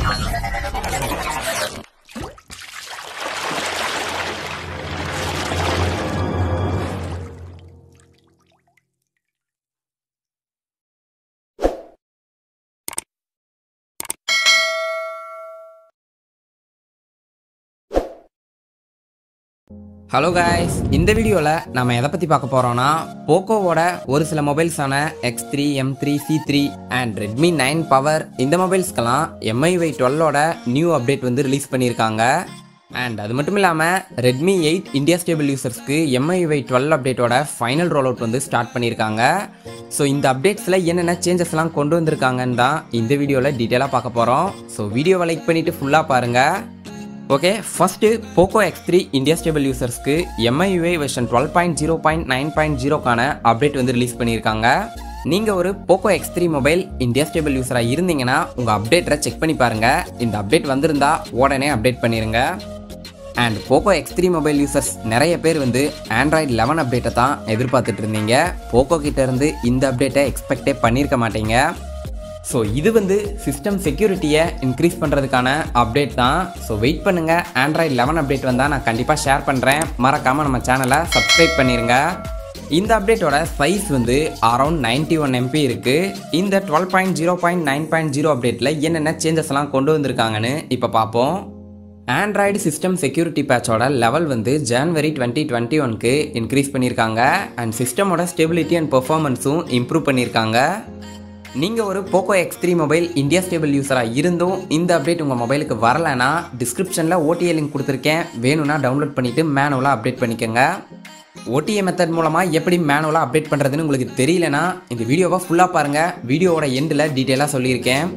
hello guys இந்த வீடியோவில் நம்ம எதை பற்றி பார்க்க போகிறோம்னா போக்கோவோட ஒரு சில மொபைல்ஸான X three M three C three and Redmi nine power இந்த மொபைல்ஸ்க்கெல்லாம் எம்ஐவை டுவெல்லோட நியூ அப்டேட் வந்து ரிலீஸ் பண்ணியிருக்காங்க அண்ட் அது மட்டும் இல்லாமல் ரெட்மி எயிட் இந்தியா ஸ்டேபிள் யூசர்ஸ்க்கு எம்ஐவை டுவெல் அப்டேட்டோட ஃபைனல் ரோல் அவுட் வந்து ஸ்டார்ட் பண்ணியிருக்காங்க ஸோ இந்த அப்டேட்ஸில் என்னென்ன சேஞ்சஸ்லாம் கொண்டு வந்திருக்காங்கன்னு தான் இந்த வீடியோவில் டீட்டெயிலாக பார்க்க போகிறோம் ஸோ வீடியோவை லைக் பண்ணிவிட்டு ஃபுல்லாக பாருங்கள் okay first Poco X three India stable யூசர்ஸ்க்கு MIUI version twelve point zero point nine point ஜீரோக்கான அப்டேட் வந்து ரிலீஸ் பண்ணியிருக்காங்க நீங்கள் ஒரு Poco X three mobile India stable யூஸராக இருந்தீங்கன்னா உங்கள் அப்டேட்டரை செக் பண்ணி பாருங்கள் இந்த அப்டேட் வந்திருந்தா உடனே அப்டேட் பண்ணிடுங்க and Poco X three mobile users நிறைய பேர் வந்து ஆண்ட்ராய்டு லெவன் அப்டேட்டை தான் எதிர்பார்த்துட்டு இருந்தீங்க போக்கோ கிட்ட இருந்து இந்த அப்டேட்டை எக்ஸ்பெக்டே பண்ணியிருக்க மாட்டீங்க ஸோ இது வந்து சிஸ்டம் செக்யூரிட்டியை இன்க்ரீஸ் பண்ணுறதுக்கான அப்டேட் தான் ஸோ வெயிட் பண்ணுங்கள் ஆண்ட்ராய்டு லெவன் அப்டேட் வந்தால் நான் கண்டிப்பாக ஷேர் பண்ணுறேன் மறக்காமல் நம்ம சேனலை சப்ஸ்கிரைப் பண்ணிடுங்க இந்த அப்டேட்டோட சைஸ் வந்து அரௌண்ட் நைன்டி ஒன் எம்பி இருக்குது இந்த twelve point zero point nine point zero அப்டேட்டில் என்னென்ன சேஞ்சஸ்லாம் கொண்டு வந்திருக்காங்கன்னு இப்போ பார்ப்போம் ஆண்ட்ராய்டு சிஸ்டம் செக்யூரிட்டி பேட்சோட லெவல் வந்து ஜான்வரி டுவெண்ட்டி டுவெண்ட்டி ஒன்க்கு இன்க்ரீஸ் பண்ணியிருக்காங்க அண்ட் சிஸ்டமோட ஸ்டெபிலிட்டி அண்ட் பெர்ஃபார்மன்ஸும் இம்ப்ரூவ் பண்ணியிருக்காங்க நீங்கள் ஒரு Poco X three mobile India stable யூஸராக இருந்தும் இந்த அப்டேட் உங்கள் மொபைலுக்கு வரலைன்னா டிஸ்கிரிப்ஷனில் ஓடிஏ லிங்க் கொடுத்துருக்கேன் வேணும்னா டவுன்லோட் பண்ணிவிட்டு மேனுவலாக அப்டேட் பண்ணிக்கோங்க ஓடிஏ மெத்தட் மூலமாக எப்படி மேனுவலாக அப்டேட் பண்ணுறதுன்னு உங்களுக்கு தெரியலனா இந்த வீடியோவை ஃபுல்லாக பாருங்கள் வீடியோவோட எண்டில் டீட்டெயிலாக சொல்லியிருக்கேன்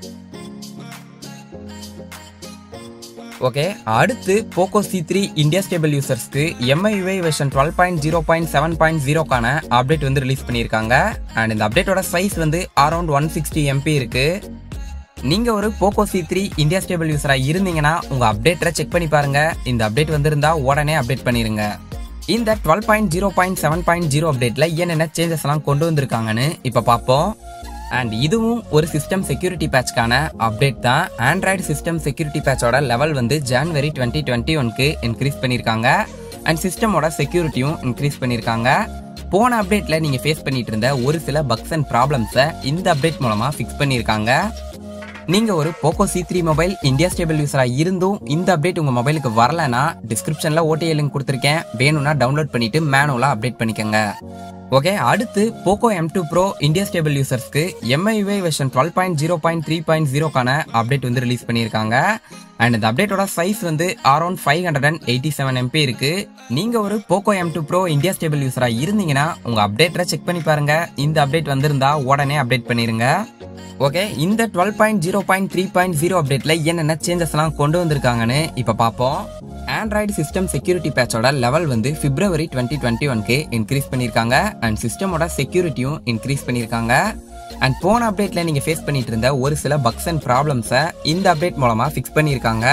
ஓகே அடுத்து Poco C three India stable யூசர்ஸ்க்கு MIUI version twelve point zero point seven point ஜீரோக்கான அப்டேட் வந்து ரிலீஸ் பண்ணியிருக்காங்க அண்ட் இந்த அப்டேட்டோட சைஸ் வந்து அரௌண்ட் ஒன் சிக்ஸ்டி எம்பி இருக்கு நீங்க ஒரு Poco C three India stable யூசரா இருந்தீங்கன்னா உங்க அப்டேட்டரை செக் பண்ணி பாருங்க இந்த அப்டேட் வந்திருந்தா உடனே அப்டேட் பண்ணிருங்க இந்த twelve point zero point seven point zero அப்டேட்ல என்னென்ன சேஞ்சஸ் எல்லாம் கொண்டு வந்திருக்காங்கன்னு இப்ப பார்ப்போம் அண்ட் இதுவும் ஒரு சிஸ்டம் செக்யூரிட்டி பேட்ச்க்கான அப்டேட் தான் ஆண்ட்ராய்டு சிஸ்டம் செக்யூரிட்டி பேட்சோட லெவல் வந்து ஜான்வரி டுவெண்ட்டி டுவெண்ட்டி ஒன்க்கு இன்க்ரீஸ் பண்ணியிருக்காங்க அண்ட் சிஸ்டமோட செக்யூரிட்டியும் இன்க்ரீஸ் பண்ணியிருக்காங்க போன அப்டேட்ல நீங்க ஃபேஸ் பண்ணிட்டு இருந்த ஒரு சில பக்ஸ் அண்ட் ப்ராப்ளம்ஸை இந்த அப்டேட் மூலமா ஃபிக்ஸ் பண்ணியிருக்காங்க நீங்க ஒரு Poco C three mobile India stable யூஸரா இருந்தும் இந்த அப்டேட் உங்க மொபைலுக்கு வரலனா டிஸ்கிரிப்ஷன்ல ஓடிஏ லிங்க் கொடுத்துருக்கேன் வேணும்னா டவுன்லோட் பண்ணிட்டு மேனுவலா அப்டேட் பண்ணிக்கோங்க ஓகே அடுத்து Poco M two pro India stable யூசர்ஸ்க்கு MIUI version twelve point zero point three point ஜீரோக்கான அப்டேட் வந்து ரிலீஸ் பண்ணியிருக்காங்க அண்ட் இந்த அப்டேட்டோட சைஸ் வந்து around five hundred and eighty seven MB இருக்கு நீங்க ஒரு Poco M two pro India stable யூசரா இருந்தீங்கன்னா உங்க அப்டேட்டரை செக் பண்ணி பாருங்க இந்த அப்டேட் வந்திருந்தா உடனே அப்டேட் பண்ணிருங்க ஓகே இந்த twelve point zero point three point zero அப்டேட்ல என்னென்ன சேஞ்சஸ்லாம் கொண்டு வந்திருக்காங்கன்னு இப்போ பார்ப்போம் ஆண்ட்ராய்டு சிஸ்டம் செக்யூரிட்டி பேட்சோட லெவல் வந்து பிப்ரவரி டுவெண்ட்டி டுவெண்ட்டி ஒன்க்கு இன்க்ரீஸ் பண்ணியிருக்காங்க அண்ட் சிஸ்டமோட செக்யூரிட்டியும் இன்க்ரீஸ் பண்ணியிருக்காங்க அண்ட் போன அப்டேட்ல நீங்க ஃபேஸ் பண்ணிட்டு இருந்த ஒரு சில பக்ஸ் அண்ட் ப்ராப்ளம்ஸை இந்த அப்டேட் மூலமா ஃபிக்ஸ் பண்ணியிருக்காங்க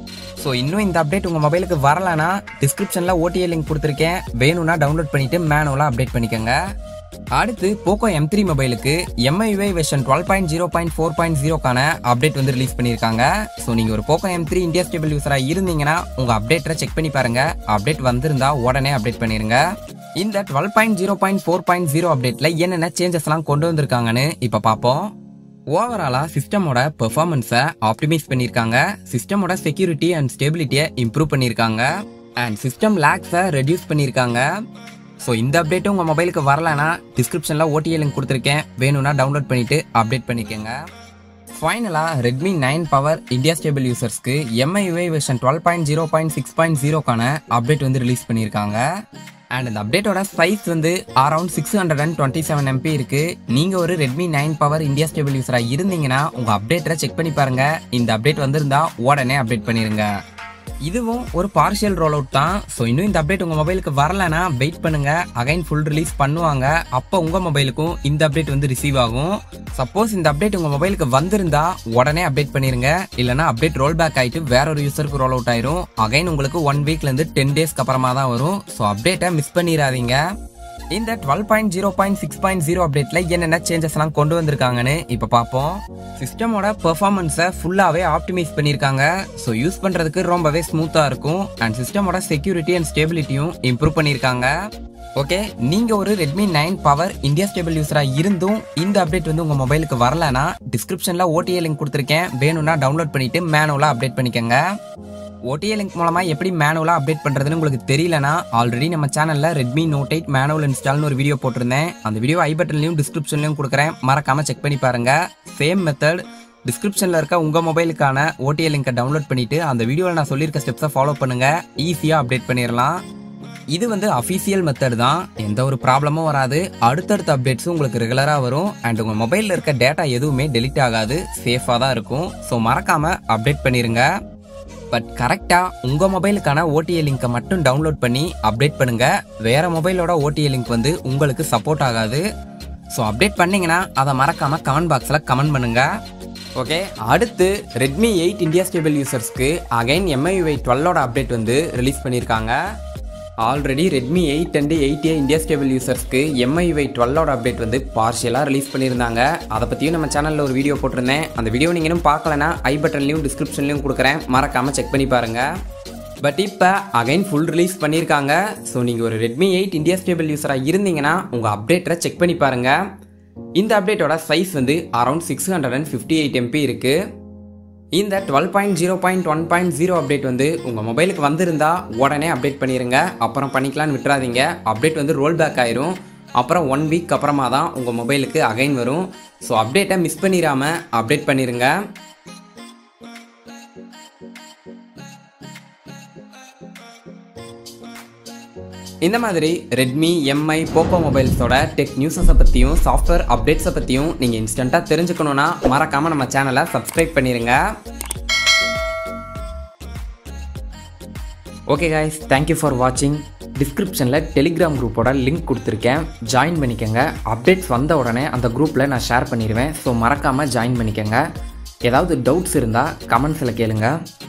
ஸோ இன்னும் இந்த அப்டேட் உங்க மொபைலுக்கு வரலனா டிஸ்கிரிப்ஷன்ல ஓடிஏ லிங்க் கொடுத்துருக்கேன் வேணும்னா டவுன்லோட் பண்ணிட்டு மேனுவலா அப்டேட் பண்ணிக்கோங்க அடுத்து போக்கோ எம் த்ரீ மொபைலுக்கு MIUI version twelve point zero point four point ஜீரோக்கான அப்டேட் வந்து ரிலீஸ் பண்ணியிருக்காங்க ஸோ நீங்கள் ஒரு Poco M three India stable யூஸராக இருந்தீங்கன்னா உங்கள் அப்டேட்டரை செக் பண்ணி பாருங்க அப்டேட் வந்திருந்தா உடனே அப்டேட் பண்ணிருங்க இந்த twelve point zero point four point zero அப்டேட்ல என்னென்ன சேஞ்சஸ்லாம் கொண்டு வந்திருக்காங்கன்னு இப்போ பார்ப்போம் ஓவராலா சிஸ்டமோட பெர்ஃபார்மன்ஸை ஆப்டிமைஸ் பண்ணியிருக்காங்க சிஸ்டமோட செக்யூரிட்டி அண்ட் ஸ்டெபிலிட்டியை இம்ப்ரூவ் பண்ணியிருக்காங்க அண்ட் சிஸ்டம் லேக்ஸை ரெடியூஸ் பண்ணியிருக்காங்க ஸோ இந்த அப்டேட்டும் உங்கள் மொபைலுக்கு வரலனா டிஸ்கிரிப்ஷனில் ஓடிஏ லிங்க் கொடுத்துருக்கேன் வேணும்னா டவுன்லோட் பண்ணிட்டு அப்டேட் பண்ணிக்கோங்க ஃபைனலாக Redmi nine power India stable யூசர்ஸ்க்கு MIUI version twelve point zero point six point ஜீரோக்கான அப்டேட் வந்து ரிலீஸ் பண்ணியிருக்காங்க அண்ட் இந்த அப்டேட்டோட சைஸ் வந்து around six hundred and twenty seven MB இருக்கு நீங்க ஒரு Redmi nine power India stable யூஸரா இருந்தீங்கன்னா உங்க அப்டேட்டரை செக் பண்ணி பாருங்க இந்த அப்டேட் வந்திருந்தா உடனே அப்டேட் பண்ணிருங்க இதுவும் ஒரு பார்ஷியல் ரோல் அவுட் தான் ஸோ இன்னும் இந்த அப்டேட் உங்க மொபைலுக்கு வரலனா வெயிட் பண்ணுங்க அகைன் ஃபுல் ரிலீஸ் பண்ணுவாங்க அப்போ உங்க மொபைலுக்கும் இந்த அப்டேட் வந்து ரிசீவ் ஆகும் சப்போஸ் இந்த அப்டேட் உங்க மொபைலுக்கு வந்திருந்தா உடனே அப்டேட் பண்ணிருங்க இல்லனா அப்டேட் ரோல் பேக் ஆயிட்டு வேற ஒரு யூசருக்கு ரோல் அவுட் ஆயிரும் அகைன் உங்களுக்கு ஒன் வீக்ல இருந்து டென் டேஸ்க்கு அப்புறமா தான் வரும் ஸோ அப்டேட்டை மிஸ் பண்ணிடாதீங்க இந்த twelve point zero point six point zero அப்டேட்ல என்னென்ன சேஞ்சஸ்லாம் கொண்டு வந்திருக்காங்கன்னு இப்போ பார்ப்போம் சிஸ்டமோட பெர்ஃபார்மன்ஸை ஃபுல்லாகவே ஆப்டிமைஸ் பண்ணியிருக்காங்க ஸோ யூஸ் பண்ணுறதுக்கு ரொம்பவே ஸ்மூத்தாக இருக்கும் அண்ட் சிஸ்டமோட செக்யூரிட்டி அண்ட் ஸ்டேபிலிட்டியும் இம்ப்ரூவ் பண்ணியிருக்காங்க ஓகே நீங்க ஒரு Redmi nine power India stable யூஸரா இருந்தும் இந்த அப்டேட் வந்து உங்க மொபைலுக்கு வரலனா டிஸ்கிரிப்ஷன்ல ஓடிஏ லிங்க் கொடுத்துருக்கேன் வேணும்னா டவுன்லோட் பண்ணிட்டு மேனுவலா அப்டேட் பண்ணிக்கோங்க ஓடிஏ லிங்க் மூலமா எப்படி மேனுவலா அப்டேட் பண்றதுன்னு உங்களுக்கு தெரியலனா ஆல்ரெடி நம்ம சேனல்ல ரெட்மி நோட் எயிட் மேனுவல் இன்ஸ்டால்னு ஒரு வீடியோ போட்டிருந்தேன் அந்த வீடியோ ஐ பட்டன்லயும் டிஸ்கிரிப்ஷன்லயும் கொடுக்குறேன் மறக்காம செக் பண்ணி பாருங்க சேம் மெத்தட் டிஸ்கிரிப்ஷன்ல இருக்க உங்க மொபைலுக்கான ஓடிஏ லிங்கை டவுன்லோட் பண்ணிட்டு அந்த வீடியோவில் நான் சொல்லியிருக்க ஸ்டெப்ஸை ஃபாலோ பண்ணுங்க ஈஸியா அப்டேட் பண்ணிடலாம் இது வந்து அஃபீஷியல் மெத்தட் தான் எந்த ஒரு ப்ராப்ளமும் வராது அடுத்தடுத்த அப்டேட்ஸும் உங்களுக்கு ரெகுலராக வரும் அண்ட் உங்கள் மொபைலில் இருக்க டேட்டா எதுவுமே டெலிட் ஆகாது சேஃபாக தான் இருக்கும் ஸோ மறக்காமல் அப்டேட் பண்ணிடுங்க பட் கரெக்டாக உங்கள் மொபைலுக்கான ஓடிஏ லிங்கை மட்டும் டவுன்லோட் பண்ணி அப்டேட் பண்ணுங்க வேற மொபைலோட ஓடிஏ லிங்க் வந்து உங்களுக்கு சப்போர்ட் ஆகாது ஸோ அப்டேட் பண்ணீங்கன்னா அதை மறக்காமல் கமெண்ட் பாக்ஸில் கமெண்ட் பண்ணுங்க ஓகே அடுத்து ரெட்மி எயிட் இந்தியா ஸ்டேபிள் யூசர்ஸ்க்கு அகைன் எம்ஐயூஐ டுவெல்லோட அப்டேட் வந்து ரிலீஸ் பண்ணியிருக்காங்க already Redmi eight and eight A India stable யூசர்ஸ்க்கு எம்ஐவை டுவெல்லோட அப்டேட் வந்து பார்ஷியலாக ரிலீஸ் பண்ணியிருந்தாங்க அதை பற்றியும் நம்ம சேனலில் ஒரு வீடியோ போட்டிருந்தேன் அந்த வீடியோ நீங்கள் இன்னும் பார்க்கலனா ஐ பட்டன்லையும் டிஸ்கிரிப்ஷன்லையும் கொடுக்குறேன் மறக்காமல் செக் பண்ணி பாருங்கள் பட் இப்போ அகைன் ஃபுல் ரிலீஸ் பண்ணியிருக்காங்க ஸோ நீங்கள் ஒரு ரெட்மி எயிட் இந்தியா ஸ்டேபிள் யூஸராக இருந்தீங்கன்னா உங்கள் அப்டேட்டரை செக் பண்ணி பாருங்கள் இந்த அப்டேட்டோட சைஸ் வந்து around six hundred and fifty eight MB இருக்குது இந்த twelve point zero point one point zero update வந்து உங்கள் மொபைலுக்கு வந்திருந்தா உடனே அப்டேட் பண்ணிடுங்க அப்புறம் பண்ணிக்கலாம்னு விட்டுறாதீங்க அப்டேட் வந்து ரோல் பேக் ஆயிரும் அப்புறம் ஒன் வீக் அப்புறமா தான் உங்கள் மொபைலுக்கு அகைன் வரும் ஸோ அப்டேட்டை மிஸ் பண்ணிடாமல் அப்டேட் பண்ணிடுங்க இந்த மாதிரி ரெட்மி எம்ஐ போக்கோ மொபைல்ஸோட டெக் நியூஸஸை பற்றியும் சாஃப்ட்வேர் அப்டேட்ஸை பற்றியும் நீங்கள் இன்ஸ்டண்ட்டாக தெரிஞ்சுக்கணுன்னா மறக்காமல் நம்ம சேனலை சப்ஸ்கிரைப் பண்ணிடுங்க ஓகே காய்ஸ் தேங்க்யூ ஃபார் வாட்சிங் டிஸ்கிரிப்ஷனில் டெலிகிராம் குரூப்போட லிங்க் கொடுத்துருக்கேன் ஜாயின் பண்ணிக்கோங்க அப்டேட்ஸ் வந்த உடனே அந்த குரூப்பில் நான் ஷேர் பண்ணிடுவேன் ஸோ மறக்காமல் ஜாயின் பண்ணிக்கோங்க ஏதாவது டவுட்ஸ் இருந்தால் கமெண்ட்ஸில் கேளுங்கள்